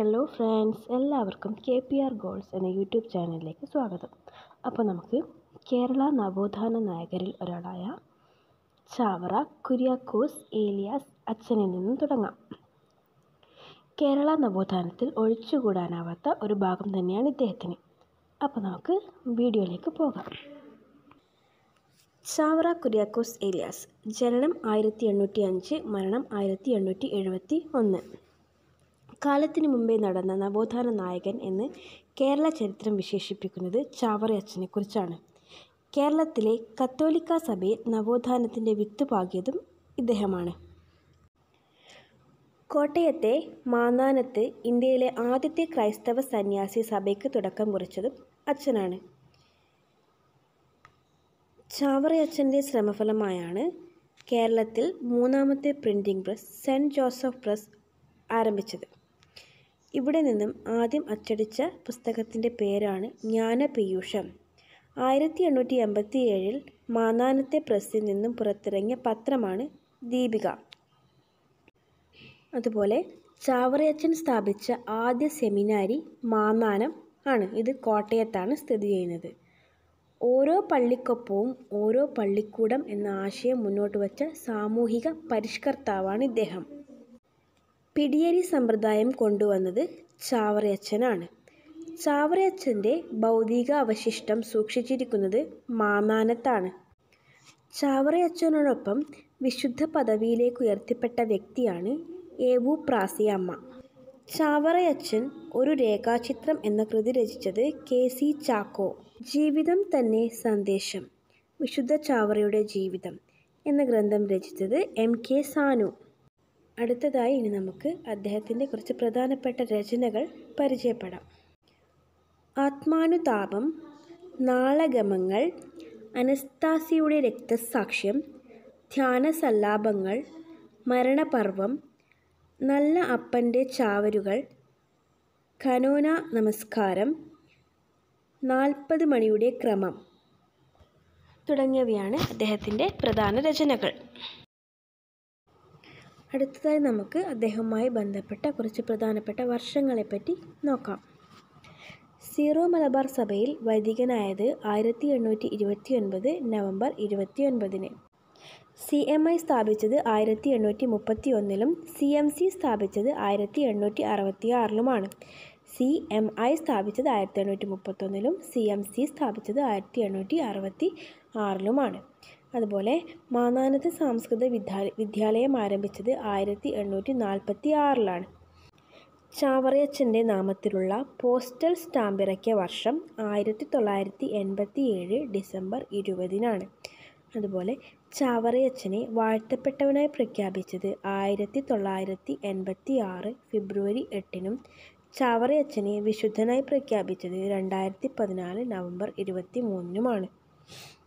hello friends എല്ലാവർക്കും K P R goals എന്ന YouTube ചാനലിലേക്ക് സ്വാഗതം അപ്പോൾ നമുക്ക് കേരള നവോത്ഥാന നായകരിൽ ഒരാളായ ചാവറ കുര്യാക്കോസ് ഏലിയാസ് അച്ഛനിൽ നിന്നും തുടങ്ങാം കേരള നവോത്ഥാനത്തിൽ ഒഴിച്ചുകൂടാനാവാത്ത ഒരു ഭാഗം തന്നെയാണ് ഇദ്ദേഹത്തിന് അപ്പോൾ നമുക്ക് വീഡിയോയിലേക്ക് പോകാം ചാവറ കുര്യാക്കോസ് ഏലിയാസ് ജനനം ആയിരത്തി എണ്ണൂറ്റി അഞ്ച് മരണം ആയിരത്തി എണ്ണൂറ്റി എഴുപത്തി ഒന്ന് കാലത്തിനു മുമ്പേ നടന്ന നവോത്ഥാന നായകൻ എന്ന് കേരള ചരിത്രം വിശേഷിപ്പിക്കുന്നത് ചാവറയച്ചനെ കുറിച്ചാണ് കേരളത്തിലെ കത്തോലിക്ക സഭയിൽ നവോത്ഥാനത്തിൻ്റെ വിത്ത് പാകിയതും ഇദ്ദേഹമാണ് കോട്ടയത്തെ മാന്നാനത്ത് ഇന്ത്യയിലെ ആദ്യത്തെ ക്രൈസ്തവ സന്യാസി സഭയ്ക്ക് തുടക്കം കുറിച്ചതും അച്ഛനാണ് ചാവറയച്ചൻ്റെ ശ്രമഫലമായാണ് കേരളത്തിൽ മൂന്നാമത്തെ printing press Saint Joseph press ആരംഭിച്ചത് ഇവിടെ നിന്നും ആദ്യം അച്ചടിച്ച പുസ്തകത്തിൻ്റെ പേരാണ് ജ്ഞാനപീയൂഷം ആയിരത്തി എണ്ണൂറ്റി എൺപത്തി ഏഴിൽ മാന്നാനത്തെ പ്രസ്സിൽ നിന്നും പുറത്തിറങ്ങിയ പത്രമാണ് ദീപിക അതുപോലെ ചാവറയച്ചൻ സ്ഥാപിച്ച ആദ്യ സെമിനാരി മാന്നാനം ആണ് ഇത് കോട്ടയത്താണ് സ്ഥിതി ചെയ്യുന്നത് ഓരോ പള്ളിക്കൊപ്പവും ഓരോ പള്ളിക്കൂടം എന്ന ആശയം മുന്നോട്ട് വച്ച സാമൂഹിക പരിഷ്കർത്താവാണ് ഇദ്ദേഹം പിടിയരി സമ്പ്രദായം കൊണ്ടുവന്നത് ചാവറയച്ചനാണ് ചാവറയച്ചൻ്റെ ഭൗതിക അവശിഷ്ടം സൂക്ഷിച്ചിരിക്കുന്നത് മാന്നാനത്താണ് ചാവറയച്ചനോടൊപ്പം വിശുദ്ധ പദവിയിലേക്ക് ഉയർത്തിപ്പെട്ട വ്യക്തിയാണ് ഏവു പ്രാസിയമ്മ ചാവറയച്ചൻ ഒരു രേഖാചിത്രം എന്ന കൃതി രചിച്ചത് കെ സി ചാക്കോ ജീവിതം തന്നെ സന്ദേശം വിശുദ്ധ ചാവറയുടെ ജീവിതം എന്ന ഗ്രന്ഥം രചിച്ചത് എം കെ സാനു അടുത്തതായി ഇനി നമുക്ക് അദ്ദേഹത്തിൻ്റെ കുറച്ച് പ്രധാനപ്പെട്ട രചനകൾ പരിചയപ്പെടാം ആത്മാനുതാപം നാളഗമങ്ങൾ അനസ്താസിയുടെ രക്തസാക്ഷ്യം ധ്യാനസല്ലാപങ്ങൾ മരണപർവം നല്ല അപ്പൻ്റെ ചാവരുകൾ ഖനോന നമസ്കാരം നാൽപ്പത് മണിയുടെ ക്രമം തുടങ്ങിയവയാണ് അദ്ദേഹത്തിൻ്റെ പ്രധാന രചനകൾ അടുത്തതായി നമുക്ക് അദ്ദേഹവുമായി ബന്ധപ്പെട്ട കുറച്ച് പ്രധാനപ്പെട്ട വർഷങ്ങളെപ്പറ്റി നോക്കാം സീറോ മലബാർ സഭയിൽ വൈദികനായത് ആയിരത്തി എണ്ണൂറ്റി ഇരുപത്തി ഒൻപത് നവംബർ ഇരുപത്തി ഒൻപതിന് സി എം ഐ സ്ഥാപിച്ചത് ആയിരത്തി എണ്ണൂറ്റി മുപ്പത്തി ഒന്നിലും സി എം സി സ്ഥാപിച്ചത് ആയിരത്തി എണ്ണൂറ്റി അറുപത്തി ആറിലുമാണ് സി എം ഐ സ്ഥാപിച്ചത് ആയിരത്തി എണ്ണൂറ്റി മുപ്പത്തൊന്നിലും സി എം സി സ്ഥാപിച്ചത് ആയിരത്തി എണ്ണൂറ്റി അറുപത്തി ആറിലുമാണ് അതുപോലെ മാന്നാനത്ത് സംസ്കൃത വിദ്യാ വിദ്യാലയം ആരംഭിച്ചത് ആയിരത്തി എണ്ണൂറ്റി നാൽപ്പത്തി ആറിലാണ് ചാവറയച്ചൻ്റെ നാമത്തിലുള്ള പോസ്റ്റൽ സ്റ്റാമ്പ് ഇറക്കിയ വർഷം ആയിരത്തി തൊള്ളായിരത്തി എൺപത്തി ഏഴ് ഡിസംബർ ഇരുപതിനാണ് അതുപോലെ ചാവറയച്ചനെ വാഴ്ത്തപ്പെട്ടവനായി പ്രഖ്യാപിച്ചത് ആയിരത്തി തൊള്ളായിരത്തി എൺപത്തി ആറ് ഫെബ്രുവരി എട്ടിനും ചാവറയച്ചനെ വിശുദ്ധനായി പ്രഖ്യാപിച്ചത് രണ്ടായിരത്തി പതിനാല് നവംബർ ഇരുപത്തി മൂന്നിനുമാണ്